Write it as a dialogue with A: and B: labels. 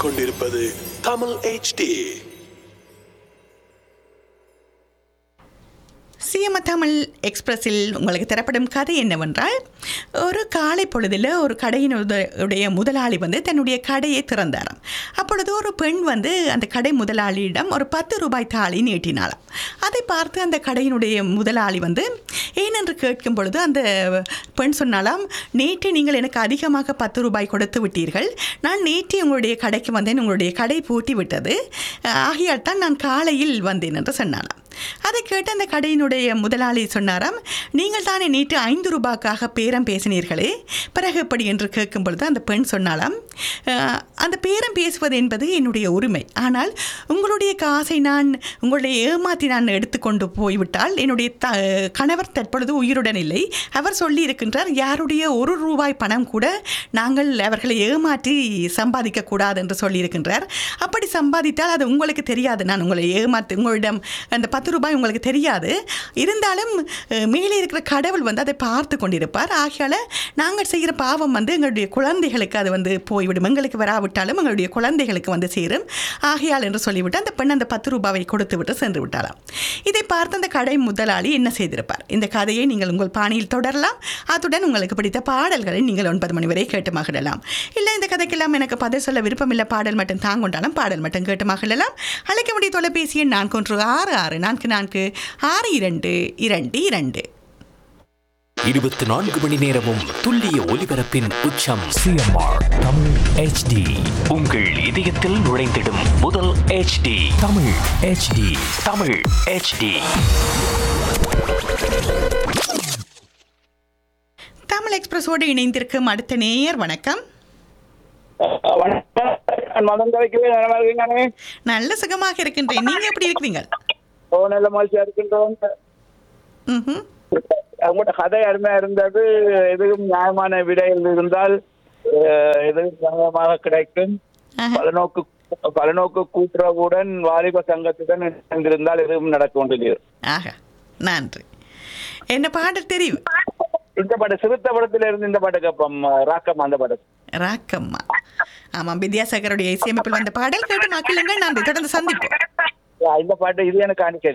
A: கேட்டுக்கொண்டிருப்பது Tamil HD
B: CM Tamil எக்ஸ்பிரஸில் உங்களுக்கு தரப்படும் கதை என்னவென்றால் ஒரு காலை பொழுதில் ஒரு கடையின் உத- உடைய முதலாளி வந்து தன்னுடைய கடையை திறந்தாராம் அப்பொழுது ஒரு பெண் வந்து அந்த கடை முதலாளியிடம் ஒரு பத்து ரூபாய் தாளி நீட்டினாளாம் அதை பார்த்து அந்த கடையினுடைய முதலாளி வந்து ஏனென்று கேட்கும் பொழுது அந்த பெண் சொன்னாலாம் நேற்று நீங்கள் எனக்கு அதிகமாக பத்து ரூபாய் கொடுத்து விட்டீர்கள் நான் நேற்று உங்களுடைய கடைக்கு வந்தேன் உங்களுடைய கடை பூட்டி விட்டது ஆகையால் தான் நான் காலையில் வந்தேன் என்று சொன்னாலாம் அதை கேட்டு அந்த கடையினுடைய முதலாளி சொன்னாராம் நீங்கள் தானே நேற்று ஐந்து ரூபாய்க்காக பேரம் பேசினீர்களே பிறகு எப்படி என்று கேட்கும் பொழுது அந்த பெண் சொன்னாலாம் "அஹ், அந்த பேரம் பேசுவது என்பது என்னுடைய உரிமை ஆனால் உங்களுடைய காசை நான் உங்களுடைய ஏமாற்றி நான் எடுத்துக்கொண்டு போய்விட்டால் என்னுடைய த கணவர் தற்பொழுது உயிருடன் இல்லை அவர் சொல்லி இருக்கின்றார் யாருடைய ஒரு ரூபாய் பணம் கூட நாங்கள் அவர்களை ஏமாற்றி சம்பாதிக்க கூடாது என்று சொல்லியிருக்கின்றார் அப்படி சம்பாதித்தால் அது உங்களுக்கு தெரியாது நான் உங்களை ஏமாத்து உங்களிடம் அந்த பத்து ரூபாய் உங்களுக்கு தெரியாது இருந்தாலும் அஹ், மேலே இருக்கிற கடவுள் வந்து அதை பார்த்து கொண்டிருப்பார் ஆகையால் நாங்கள் செய்கிற பாவம் வந்து எங்களுடைய குழந்தைகளுக்கு அது வந்து போய்விடும் எங்களுக்கு வராவிட்டாலும் எங்களுடைய குழந்தைகளுக்கு வந்து சேரும் ஆகையால் என்று சொல்லிவிட்டு அந்த பெண் அந்த பத்து ரூபாவை கொடுத்து விட்டு சென்று விட்டாராம் இதை பார்த்து அந்த கடை முதலாளி என்ன செய்திருப்பார் இந்த கதையை நீங்கள் உங்கள் பாணியில் தொடரலாம் அத்துடன் உங்களுக்கு பிடித்த பாடல்களை நீங்கள் ஒன்பது மணி வரை கேட்டு மகிழலாம் இல்லை இந்த கதைக்கெல்லாம் எனக்கு பதில் சொல்ல விருப்பமில்லை பாடல் மட்டும் தாங்கொண்டாலும் பாடல் மட்டும் கேட்டு மகிழலாம் அழைக்க முடிய தொலைபேசி எண் நான்கு ஒன்று ஆறு ஆறு நான்கு நான்கு ஆறு இரண்டு இரண்டு இரண்டு
C: இருபத்தி நான்கு மணி நேரமும் துல்லிய ஒலிபரப்பின் உச்சம்
D: சிஎம்ஆர் தமிழ் HD
C: உங்கள் இதயத்தில் நுழைந்திடும் முதல் HD
D: Tamil HD
C: Tamil HD
B: Tamil எக்ஸ்பிரஸோடு இணைந்திருக்கும் அடுத்த நேயர் வணக்கம்
E: வணக்கம் நான் மதம் கலைக்கவே நலமா இருக்கீங்க
B: நல்ல சுகமாக இருக்கின்றேன் நீங்கள் எப்படி இருக்கிறீங்க
E: ஓ நல்ல மகிழ்ச்சியா இருக்கின்றோம்
B: ம்
E: அவங்களோட கதை அருமையா இருந்தது எதுவும் நியாயமான விடையில் இருந்தால் அஹ், எதுவும் நியாயமாக கிடைக்கும்
B: ஆஹா.
E: பலநோக்கு பலநோக்கு கூட்டுறவுடன் வாலிப சங்கத்துடன் இணைந்திருந்தால் எதுவும் நடக்க வேண்டியது
B: ஆக நன்றி என்ன பாடல் தெரியும்
E: இந்த பாட்டு சிறுத்த படத்துல இருந்து இந்த பாட்டு கேட்போம் ராக்கம் அந்த பாட்டு
B: ராக்கம்மா ஆமாம் வித்யாசாகருடைய இசையமைப்பில் வந்த பாடல் கேட்டு மக்களுங்க நன்றி தொடர்ந்து சந்திப்போம்
E: இந்த பாட்டு இது எனக்கு அனுக்க